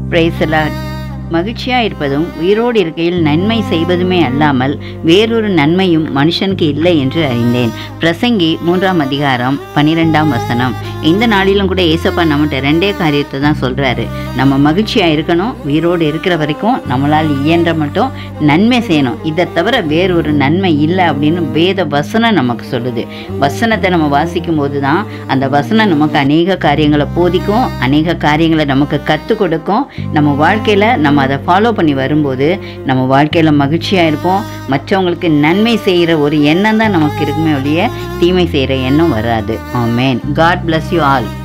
பிரைசலாட் மகிழ்ச்சியாக இருப்பதும் உயிரோடு இருக்கையில் நன்மை செய்வதுமே அல்லாமல் வேறொரு நன்மையும் மனுஷனுக்கு இல்லை என்று அறிந்தேன் பிரசங்கி மூன்றாம் அதிகாரம் பன்னிரெண்டாம் வசனம் இந்த நாளிலும் கூட ஏசப்பா நம்மகிட்ட ரெண்டே காரியத்தை தான் சொல்கிறாரு நம்ம மகிழ்ச்சியாக இருக்கணும் உயிரோடு இருக்கிற வரைக்கும் நம்மளால் இயன்ற மட்டும் நன்மை செய்யணும் இதை தவிர வேறொரு நன்மை இல்லை அப்படின்னு வேத வசனம் நமக்கு சொல்லுது வசனத்தை நம்ம வாசிக்கும் போது தான் அந்த வசனம் நமக்கு அநேக காரியங்களை போதிக்கும் அநேக காரியங்களை நமக்கு கற்றுக் கொடுக்கும் நம்ம வாழ்க்கையில் நம்ம அதை ஃபாலோ பண்ணி வரும்போது நம்ம வாழ்க்கையில் மகிழ்ச்சியாக இருப்போம் மற்றவங்களுக்கு நன்மை செய்கிற ஒரு எண்ணம் தான் நமக்கு இருக்குமே ஒழிய தீமை செய்கிற எண்ணம் வராது amen God bless you all